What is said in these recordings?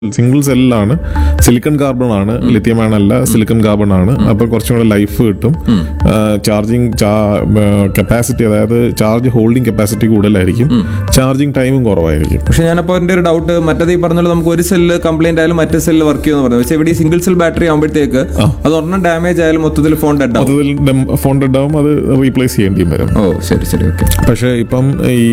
Single സെല്ലാണ് silicon carbon ആണ് lithium ion അല്ല സിലിക്കൺ കാർബൺ ആണ് അപ്പൊ കുറച്ചും കൂടെ ലൈഫ് കിട്ടും ചാർജിങ് കപ്പാസിറ്റി അതായത് ചാർജ് ഹോൾഡിംഗ് കപ്പാസിറ്റി കൂടുതലായിരിക്കും ചാർജിങ് ടൈമും കുറവായിരിക്കും പക്ഷെ ഞാനപ്പോൾ എൻ്റെ ഒരു ഡൗട്ട് മറ്റേത് ഈ പറഞ്ഞല്ലോ നമുക്ക് ഒരു സെല്ല് കംപ്ലൈന്റ് ആയാലും മറ്റേ സെല്ല് വർക്ക് ചെയ്യുമെന്ന് പറഞ്ഞു പക്ഷേ ഇവിടെ ഈ സിംഗിൾ സെൽ ബാറ്ററി ആകുമ്പോഴത്തേക്ക് അത് ഒരെണ്ണം ഡാമേജ് ആയാലും മൊത്തത്തിൽ ഫോൺ ഡെഡ് ആവും മൊത്തത്തിൽ ഫോൺ ഡെഡ് ആവും അത് റീപ്ലേസ് ചെയ്യേണ്ടിയും വരും ഓ ശരി ശരി ഓക്കെ പക്ഷേ ഇപ്പം ഈ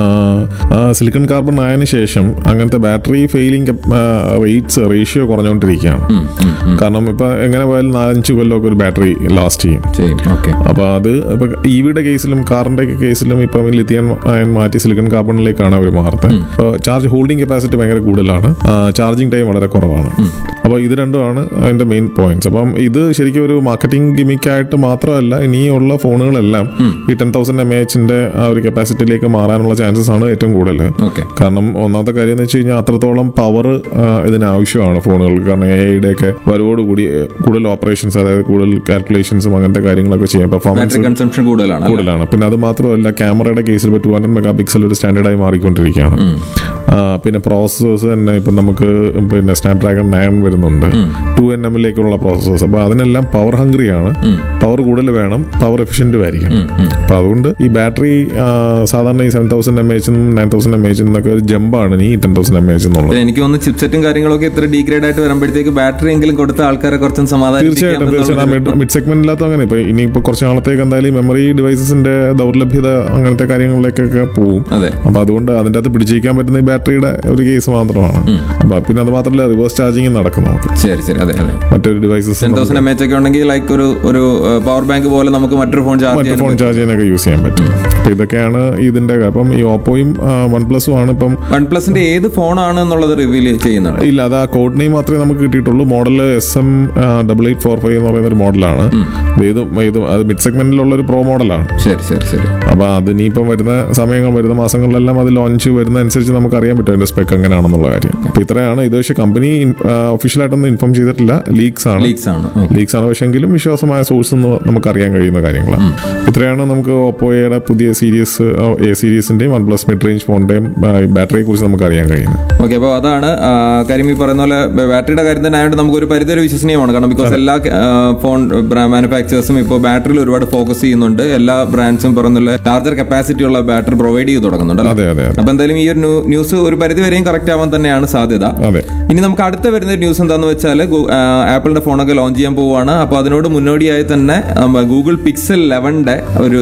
സിലിക്കൺ കാർബൺ ആയതിനു ശേഷം അങ്ങനത്തെ ബാറ്ററി ഫെയിലിംഗ് വെയിറ്റ്സ് റേഷ്യോ കുറഞ്ഞുകൊണ്ടിരിക്കുകയാണ് കാരണം ഇപ്പൊ എങ്ങനെ പോയാലും നാലഞ്ച് കൊല്ലമൊക്കെ ഒരു ബാറ്ററി ലാസ്റ്റ് ചെയ്യും ചെയ്യും ഓക്കെ അപ്പൊ അത് ഇപ്പൊ ഇവിയുടെ കേസിലും കാറിന്റെ ഒക്കെ കേസിലും ഇപ്പം ലിത്തിയൻ അയൺ മാറ്റി സിലിക്കൺ കാർബണിലേക്കാണ് അവർ മാറുന്നത് അപ്പോൾ ചാർജ് ഹോൾഡിംഗ് കപ്പാസിറ്റി ഭയങ്കര കൂടുതലാണ് ചാർജിങ് ടൈം വളരെ കുറവാണ് അപ്പോൾ ഇത് രണ്ടുമാണ് അതിന്റെ മെയിൻ പോയിന്റ്സ് അപ്പം ഇത് ശരിക്കും ഒരു മാർക്കറ്റിംഗ് ഗിമിക്കായിട്ട് മാത്രമല്ല ഇനിയുള്ള ഫോണുകളെല്ലാം ഈ ടെൻ തൗസൻഡ് എം എച്ചിന്റെ ആ ഒരു കപ്പാസിറ്റിയിലേക്ക് മാറാനുള്ള ചാൻസസ് ആണ് ഏറ്റവും കൂടുതൽ ഓക്കെ കാരണം ഒന്നാമത്തെ കാര്യം എന്ന് വെച്ച് കഴിഞ്ഞാൽ അത്രത്തോളം പവർ ഇതിന് ആവശ്യമാണ് ഫോണുകൾക്ക് കാരണം എ ഐയുടെ ഒക്കെ വരവോടുകൂടി ഏഹ്, കൂടുതൽ ഓപ്പറേഷൻസ് അതായത് കൂടുതൽ കാൽക്കുലേഷൻസും അങ്ങനത്തെ കാര്യങ്ങളൊക്കെ ചെയ്യാൻ പെർഫോമൻസ് ബാറ്ററി കൺസംഷൻ കൂടുതലാണ് അല്ലേ? കൂടുതലാണ് പിന്നെ അത് മാത്രമല്ല ക്യാമറയുടെ കേസിൽ ഇപ്പോൾ ടു ഹൺഡ്രഡ് മെഗാ പിക്സൽ ഒരു സ്റ്റാൻഡേർഡായി മാറിക്കൊണ്ടിരിക്കുകയാണ് ആ, പിന്നെ പ്രോസസ്സേഴ്സ് തന്നെ ഇപ്പം നമുക്ക് പിന്നെ സ്നാപ്ഡ്രാഗൺ നയൻ വരുന്നുണ്ട് ടു എൻ എമ്മിലേക്കുള്ള പ്രോസസ്സേഴ്സ് അപ്പോൾ അതിനെല്ലാം പവർ ഹംഗ്രിയാണ് പവർ കൂടുതൽ വേണം പവർ എഫിഷ്യൻറ്റും ആയിരിക്കും അപ്പോൾ അതുകൊണ്ട് ഈ ബാറ്ററി സാധാരണ ഈ seven thousand M H nine thousand M H എന്നൊക്കെ ഒരു ജമ്പാണ് ഈ ടെൻ തൗസൻഡ് എം എച്ച് എന്നുള്ളത് എനിക്ക് തോന്നുന്നു ചിപ്സെറ്റും കാര്യങ്ങളൊക്കെ ഇത്ര ഡീഗ്രേഡ് ആയിട്ട് വരുമ്പോഴത്തേക്ക് ബാറ്ററി എങ്കിലും കൊടുത്ത ആൾക്കാരെ കുറച്ചും തീർച്ചയായിട്ടും തീർച്ചയായിട്ടും മിഡ് സെഗ്മെന്റിനകത്തും അങ്ങനെ ഇപ്പൊ ഇനിയിപ്പോ കുറച്ച് നാളത്തേക്ക് എന്തായാലും മെമ്മറി ഡിവൈസസിന്റെ ദൗർലഭ്യത അങ്ങനത്തെ കാര്യങ്ങളിലേക്കൊക്കെ പോവും അതെ അപ്പൊ അതുകൊണ്ട് അതിന്റെ അകത്ത് പിടിച്ചിരിക്കാൻ പറ്റുന്ന ഈ ബാറ്ററിയുടെ ഒരു കേസ് മാത്രമാണ് അപ്പൊ പിന്നെ അത് മാത്രമല്ല റിവേഴ്സ് ചാർജിങ് നടക്കും നമുക്ക് ശരി ശരി അതെ അതെ മറ്റൊരു devices ten thousand M H ഒക്കെ ഉണ്ടെങ്കിൽ ലൈക്ക് ഒരു ഒരു പവർ ബാങ്ക് പോലെ നമുക്ക് മറ്റൊരു ഫോൺ ചാർജ് മറ്റു ചെയ്യാൻ ഫോൺ ചാർജ് ചെയ്യാനൊക്കെ യൂസ് ചെയ്യാൻ പറ്റും അപ്പൊ ഇതൊക്കെയാണ് ഇതിന്റെ അപ്പം ഈ ഓപ്പോയും വൺ പ്ലസും ആണ് ഇപ്പം വൺ പ്ലസിന്റെ ഏത് ഫോണാണ് എന്നുള്ളത് റിവീൽ ചെയ്യുന്നുണ്ട് ഇല്ല അത് ആ കോഡ് നെയിം മാത്രമേ നമുക്ക് കിട്ടിയിട്ടുള്ളൂ model S M double eight four five എന്ന് പറയുന്ന ഒരു മോഡലാണ് ഇത് ഇത് അത് മിഡ് സെഗ്മെന്റിലുള്ള ഒരു പ്രോ മോഡലാണ് ശരി ശരി ശരി അപ്പൊ അതിനിപ്പം വരുന്ന സമയങ്ങൾ വരുന്ന മാസങ്ങളിലെല്ലാം അത് ലോഞ്ച് വരുന്ന അനുസരിച്ച് നമുക്ക് അറിയാൻ പറ്റും അതിന്റെ സ്പെക്ക് എങ്ങനെയാണെന്നുള്ള കാര്യം അപ്പൊ ഇത്രയാണ് ഇത് പക്ഷേ കമ്പനി ഒഫീഷ്യലായിട്ടൊന്നും ഇൻഫോം ചെയ്തിട്ടില്ല ലീക്സ് ആണ് ലീക്സ് ആണ് ഓ. ലീക്സ് ആണ് പക്ഷേ എങ്കിലും വിശ്വാസമായ സോഴ്സ് എന്ന് നമുക്ക് അറിയാൻ കഴിയുന്ന കാര്യങ്ങളാണ് ഇത്രയാണ് നമുക്ക് ഓപ്പോയുടെ പുതിയ സീരീസ് എ സീരീസിന്റെയും വൺ പ്ലസ് മിഡ് റേഞ്ച് ഫോണിന്റെയും ബാറ്ററിയെ കുറിച്ച് നമുക്ക് അറിയാൻ കഴിയുന്നത് ഓക്കെ അപ്പോൾ അതാണ് ആ, കാര്യം ഈ പറയുന്ന പോലെ ബ- ബാറ്ററിയുടെ കാര്യം തന്നെ ആയതുകൊണ്ട് നമുക്ക് ഒരു പരിധി വരെ വിശ്വസനീയമാണ് കാരണം ബിക്കോസ് എല്ലാ ആ, ഫോൺ മാനുഫാക്ചേഴ്സും ഇപ്പോൾ ബാറ്ററിയിൽ ഒരുപാട് ഫോക്കസ് ചെയ്യുന്നുണ്ട് എല്ലാ ബ്രാൻഡ്സും പറയുന്ന ലാർജർ കപ്പാസിറ്റി ഉള്ള ബാറ്ററി പ്രൊവൈഡ് ചെയ്ത് തുടങ്ങുന്നുണ്ട് അതെ അതെ അതെ അപ്പൊ എന്തായാലും ഈ ഒരു ന്യൂ- ന്യൂസ് ഒരു പരിധി വരെയും കറക്റ്റ് ആവാൻ തന്നെയാണ് സാധ്യത അതെ ഇനി നമുക്ക് അടുത്ത വരുന്ന ഒരു ന്യൂസ് എന്താന്ന് വെച്ചാൽ ആപ്പിളിന്റെ ഫോണൊക്കെ ലോഞ്ച് ചെയ്യാൻ പോവുകയാണ് അപ്പോൾ അതിനോട് മുന്നോടിയായി തന്നെ ഗൂഗിൾ പിക്സൽ ലെവന്റെ ഒരു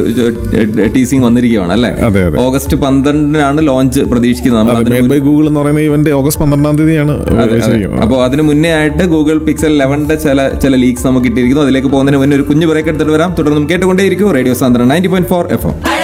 ടീസിങ് വന്നിരിക്കുകയാണ് അല്ലേ അതെ അതെ ഓഗസ്റ്റ് പന്ത്രണ്ടിനാണ് ലോഞ്ച് പ്രതീക്ഷിക്കുന്നത് നമ്മൾ അതിന് മേഡ് ബൈ ഗൂഗിൾ എന്ന് പറയുന്ന ഇവന്റ് ഓഗസ്റ്റ് പന്ത്രണ്ടാം തീയതിയാണ് ശരിക്കും അപ്പോൾ അതിന് മുന്നേ ആയിട്ട് ഗൂഗിൾ പിക്സൽ ലെവന്റെ ചില ചില ലീക്സ് നമുക്ക് കിട്ടിയിരിക്കുന്നു അതിലേക്ക് പോകുന്നതിന് മുന്നേ ഒരു കുഞ്ഞു ബ്രേക്ക് എടുത്തിട്ട് വരാം തുടർന്ന് കേട്ടുകൊണ്ടേയിരിക്കും റേഡിയോ സാന്ദ്രൻ ninety point four F M